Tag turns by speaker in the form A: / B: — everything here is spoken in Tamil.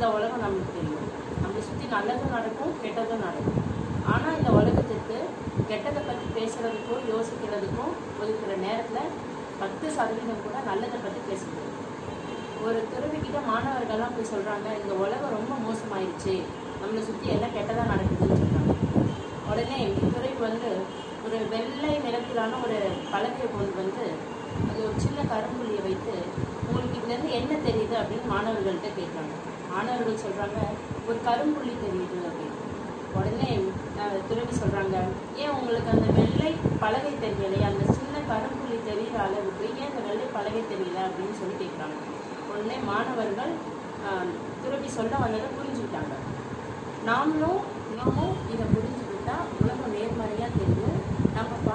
A: இந்த உலகம் நம்மளுக்கு தெரியும் நம்மளை சுற்றி நல்லதும் நடக்கும் கெட்டதும் நடக்கும் ஆனால் இந்த உலகத்துக்கு கெட்டதை பற்றி பேசுறதுக்கும் யோசிக்கிறதுக்கும் ஒதுக்குற நேரத்தில் பத்து சதவீதம் கூட நல்லதை பற்றி பேசுகிறது ஒரு துறவிக்கிட்ட மாணவர்கள்லாம் போய் சொல்கிறாங்க இந்த உலகம் ரொம்ப மோசமாயிருச்சு நம்மளை சுற்றி எல்லாம் கெட்டதாக நடக்குதுன்னு சொல்கிறாங்க உடனே துறவி வந்து ஒரு வெள்ளை நிறத்திலான ஒரு பலகை கொண்டு வந்து அது ஒரு சின்ன கரும்புள்ளியை வைத்து உங்களுக்கு இதுலேருந்து என்ன தெரியுது அப்படின்னு மாணவர்கள்ட்ட கேட்குறாங்க மாணவர்கள் சொல்கிறாங்க ஒரு கரும்புள்ளி தெரியுது அப்படின்னு உடனே அஹ், துறவி சொல்கிறாங்க ஏன் உங்களுக்கு அந்த வெள்ளை பலகை தெரியலையே அந்த சின்ன கரும்புள்ளி தெரிகிற அளவுக்கு ஏன் அந்த வெள்ளை பலகை தெரியல அப்படின்னு சொல்லி கேட்குறாங்க உடனே மாணவர்கள் ஆஹ், துறவி சொல்ல வந்ததை புரிஞ்சுக்கிட்டாங்க நாமளும் நாமும் இதை புரிஞ்சுக்கிட்டா உலகம் நேர்மறையாக தெரியும் நம்ம